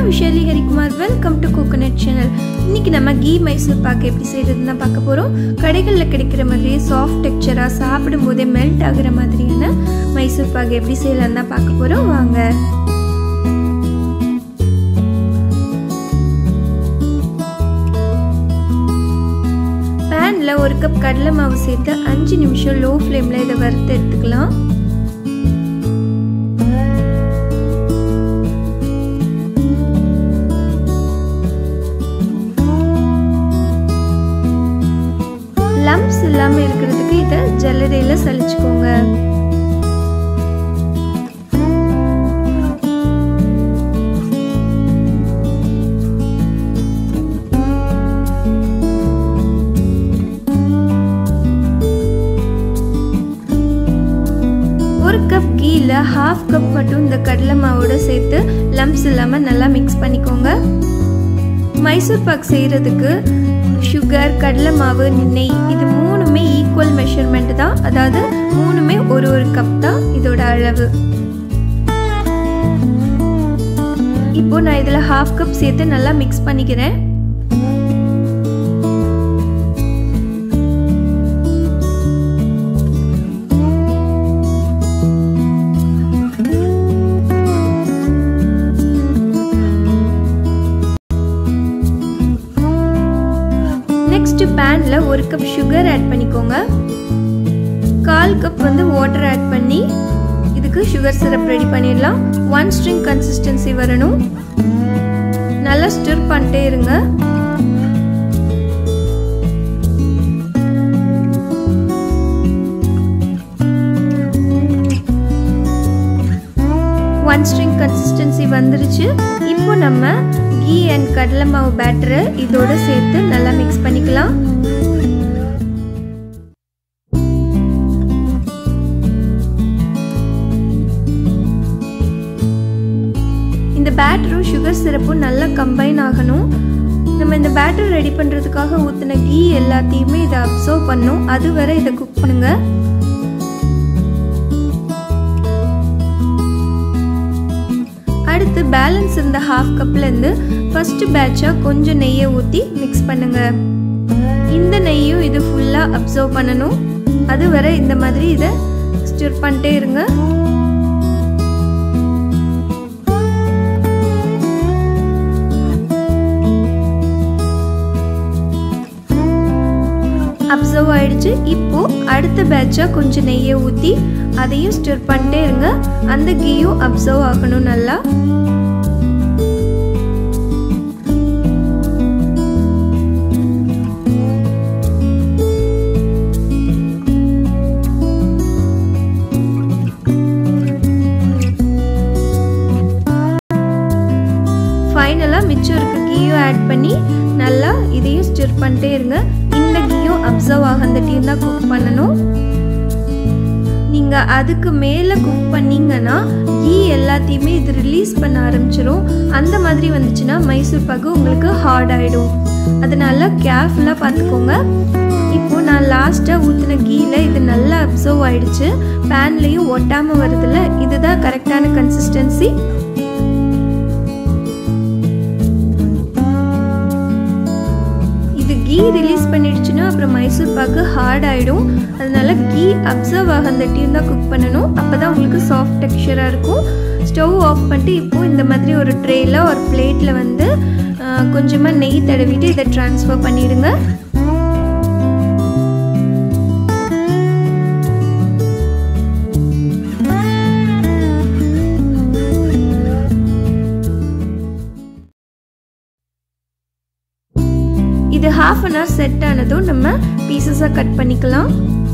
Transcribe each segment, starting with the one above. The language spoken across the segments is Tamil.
I'm Shirley Harikumar welcome to coconut channel இன்னைக்கு நம்ம கீ மைசூர் பாக்கு எப்படி செய்யறதுன்னு தான் பார்க்க போகிறோம் கடைகளில் கிடைக்கிற மாதிரியே சாஃப்ட் டெக்ஸ்சராக சாப்பிடும் போதே மெல்ட் ஆகுற மாதிரியான மைசூர் பாக்கு எப்படி செய்யலாம்னு தான் பார்க்க போகிறோம் வாங்க பேனில் ஒரு கப் கடலை மாவு சேர்த்து அஞ்சு நிமிஷம் லோ ஃப்ளேமில் இதை வறுத்து எடுத்துக்கலாம் லம்ப்ஸ் இல்லாமல் இருக்கிறதுக்கு இதை ஜல்லடையில் சலிச்சுக்கோங்க ஒரு கப் கீழ ஹாஃப் கப் மட்டும் இந்த கடலை மாவோட சேர்த்து லம்ப்ஸ் இல்லாமல் நல்லா மிக்ஸ் பண்ணிக்கோங்க மைசூர் பாக் செய்கிறதுக்கு சுகர் கடலை மாவு நெய் இது மூணுமே ஈக்குவல் மெஷர்மெண்ட் தான் அதாவது மூணுமே ஒரு ஒரு கப் தான் இதோட அளவு இப்போ நான் இதில் ஹாஃப் கப் சேர்த்து நல்லா மிக்ஸ் பண்ணிக்கிறேன் நெக்ஸ்ட் பேனில் ஒரு கப் சுகர் ஆட் பண்ணிக்கோங்க கால் கப் வந்து வாட்டர் ஆட் பண்ணி இதுக்கு சுகர் சிரப் ரெடி பண்ணிடலாம் ஒன் ஸ்ட்ரிங் கன்சிஸ்டன்சி வரணும் நல்லா ஸ்டிர் பண்ணிட்டே இருங்க ஒன் ஸ்ட்ரிங் கன்சிஸ்டன்சி வந்துருச்சு இப்போ நம்ம கீ அண்ட் கடலை மாவு பேட்டரை இதோட சேர்த்து நல்லா மிக்ஸ் பண்ணிக்கலாம் இந்த பேட்டரும் சுகர் சிரப்பும் நல்லா கம்பைன் ஆகணும் நம்ம இந்த பேட்டர் ரெடி பண்ணுறதுக்காக ஊற்றின கீ எல்லாத்தையுமே இதை அப்சர்வ் பண்ணும் அது வரை இதை குக் பண்ணுங்க அடுத்து பேலன்ஸ் இருந்த ஹாஃப் கப்லேருந்து ஃபர்ஸ்ட் பேட்சாக கொஞ்சம் நெய்யை ஊற்றி மிக்ஸ் பண்ணுங்க இந்த நெய்யும் இது ஃபுல்லாக அப்சர்வ் பண்ணணும் அது வரை இந்த மாதிரி இதை ஸ்டிர் பண்ணிட்டே இருங்க அப்சர்வ் ஆயிடுச்சு இப்போ அடுத்த பேட்சாக கொஞ்சம் நெய்யை ஊற்றி அதையும் ஸ்டிர் பண்ணிட்டே இருங்க அந்த கீயும் அப்சர்வ் ஆகணும் நல்லா ஃபைனலாக மிச்சம் இருக்க கீயும் ஆட் பண்ணி நல்லா இதையும் ஸ்டிர் பண்ணிட்டே இருங்க இந்த கீயும் அப்சர்வ் ஆகந்தட்டியும் தான் குக் பண்ணணும் நீங்கள் அதுக்கு மேலே குக் பண்ணீங்கன்னா கீ எல்லாத்தையுமே இது ரிலீஸ் பண்ண ஆரம்பிச்சிரும் அந்த மாதிரி வந்துச்சுன்னா மைசூர் பாக்கு உங்களுக்கு ஹார்ட் ஆகிடும் அதனால கேர்ஃபுல்லாக பார்த்துக்கோங்க இப்போ நான் லாஸ்ட்டாக ஊற்றின கீழ இது நல்லா அப்சர்வ் ஆயிடுச்சு பேன்லேயும் ஒட்டாமல் வருதுல்ல இதுதான் கரெக்டான கன்சிஸ்டன்சி இது கீ ரிலீஸ் பண்ணிடுச்சுன்னா அப்புறம் மைசூர் பாக்கு ஹார்ட் ஆகிடும் அதனால கீ அப்சர்வ் ஆகந்தட்டியும் தான் குக் பண்ணணும் அப்போ தான் உங்களுக்கு சாஃப்ட் டெக்ஸ்சராக இருக்கும் ஸ்டவ் ஆஃப் பண்ணிட்டு இப்போது இந்த மாதிரி ஒரு ட்ரேயில் ஒரு பிளேட்டில் வந்து கொஞ்சமாக நெய் தடவிட்டு இதை ட்ரான்ஸ்ஃபர் பண்ணிடுங்க இது ஹாஃப் அன் ஹவர் செட் ஆனதும் நம்ம பீசஸாக கட் பண்ணிக்கலாம்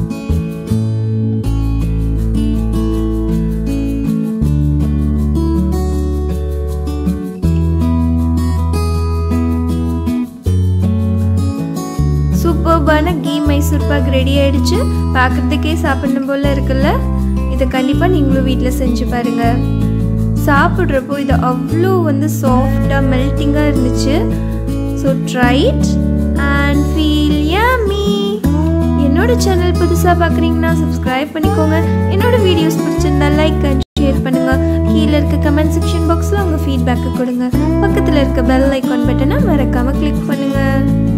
சூப்பர்பான கீ மைசூர் பாக் ரெடி ஆயிடுச்சு பார்க்குறதுக்கே சாப்பிடணும் போல இருக்குல்ல இதை கண்டிப்பாக நீங்களும் வீட்டில் செஞ்சு பாருங்க சாப்பிட்றப்போ இது அவ்வளோ வந்து சாஃப்டாக மெல்ட்டிங்காக இருந்துச்சு so tried and feel yummy என்னோட சேனல் புதுசாக பார்க்குறீங்கன்னா சப்ஸ்கிரைப் பண்ணிக்கோங்க என்னோட வீடியோஸ் பிடிச்சிருந்தா லைக் அண்ட் ஷேர் பண்ணுங்கள் கீழே இருக்க கமெண்ட் செக்ஷன் பாக்ஸில் உங்கள் ஃபீட்பேக்கை கொடுங்க பக்கத்தில் இருக்க பெல் ஐக்கான் பட்டனை மறக்காமல் கிளிக் பண்ணுங்கள்